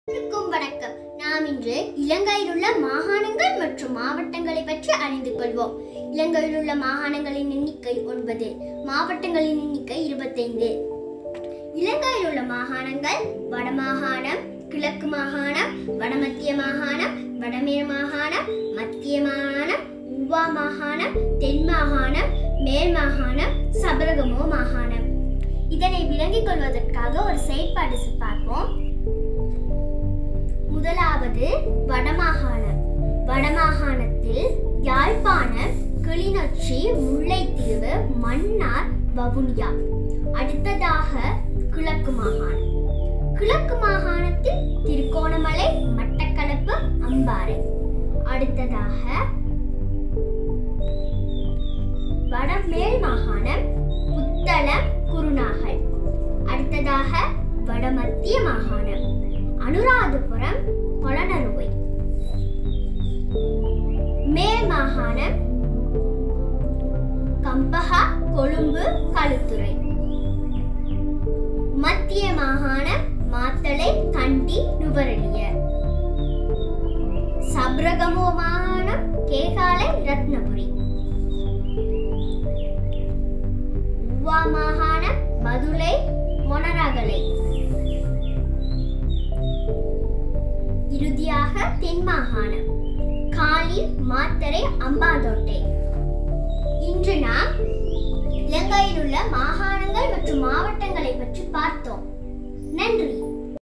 அனைவருக்கும் வணக்கம் நாம் இன்று இலங்கையில் உள்ள மாகாணங்கள் மற்றும் மாவட்டங்களை பற்றி அறிந்து கொள்வோம் இலங்கையில் உள்ள மாகாணங்களின் எண்ணிக்கை ஒன்பது மாவட்டங்களின் எண்ணிக்கை இருபத்தைந்து இலங்கையில் உள்ள மாகாணங்கள் வடமாகாணம் கிழக்கு மாகாணம் வடமத்திய மாகாணம் வடமேல் மாகாணம் மத்திய மாகாணம் உவா மாகாணம் தென் மாகாணம் மேல் மாகாணம் சபரகமோ மாகாணம் இதனை விளங்கிக் கொள்வதற்காக ஒரு செயற்பாடு பார்ப்போம் முதலாவது வடமாகாணம் வடமாகாணத்தில் யாழ்ப்பாணம் கிளிநொச்சி முல்லைத்தீவு மன்னார் வவுனியா அடுத்ததாக கிழக்கு மாகாணம் கிழக்கு மாகாணத்தில் திருகோணமலை மட்டக்களப்பு அம்பாறை அடுத்ததாக வடமேல் மாகாணம் புத்தளம் குருநாகல் அடுத்ததாக வடமத்திய மாகாணம் அனுராதபுரம் பொலனறுவை மேல் மாகாணம் கம்பஹா கொழும்பு களுத்துறை மத்திய மாகாணம் மாத்தளை கண்டி நுவரெலிய சப்ரகமோ மாகாணம் கேகாலை ரத்னபுரி உவா மாகாணம் மதுளை மொனரகலை இறுதியாக தென் மாகாணம் காலி மாத்தரை அம்பாதோட்டை இன்று நாம் இலங்கையில் உள்ள மாகாணங்கள் மற்றும் மாவட்டங்களை பற்றி பார்த்தோம் நன்றி